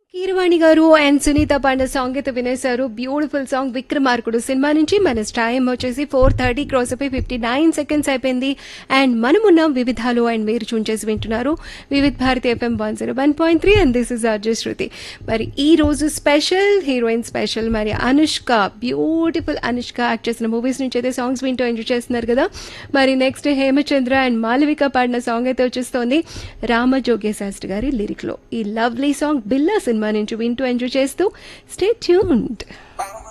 కీరవాణి గారు and Sunitha Pandey song అయితే వినేశారు బ్యూటిఫుల్ సాంగ్ విక్రమార్కుడు సినిమా నుంచి మన టైం వచ్చేసి ఫోర్ థర్టీ క్రాస్ అయిపోయి ఫిఫ్టీ నైన్ సెకండ్స్ అయిపోయింది అండ్ మనమున్నాం వివిధాలు అండ్ మీరు చూన్ చేసి వింటున్నారు Vividh Bharati FM one zero one point three and this is RJ Shruti మరి ఈ రోజు స్పెషల్ హీరోయిన్ స్పెషల్ మరి అనుష్క బ్యూటిఫుల్ అనుష్క యాక్ట్ చేసిన మూవీస్ నుంచి అయితే సాంగ్స్ వింటూ ఎంజాయ్ చేస్తున్నారు కదా మరి నెక్స్ట్ హేమచంద్ర అండ్ మాలవిక పాడిన సాంగ్ అయితే వచ్చేస్తోంది రామజోగే శాస్త్రి గారి లిరిక్ లో ఈ లవ్లీ సాంగ్ బిల్లా సినిమా నుంచి వింటూ ఎంజాయ్ చేస్తూ స్టే ట్యూన్డ్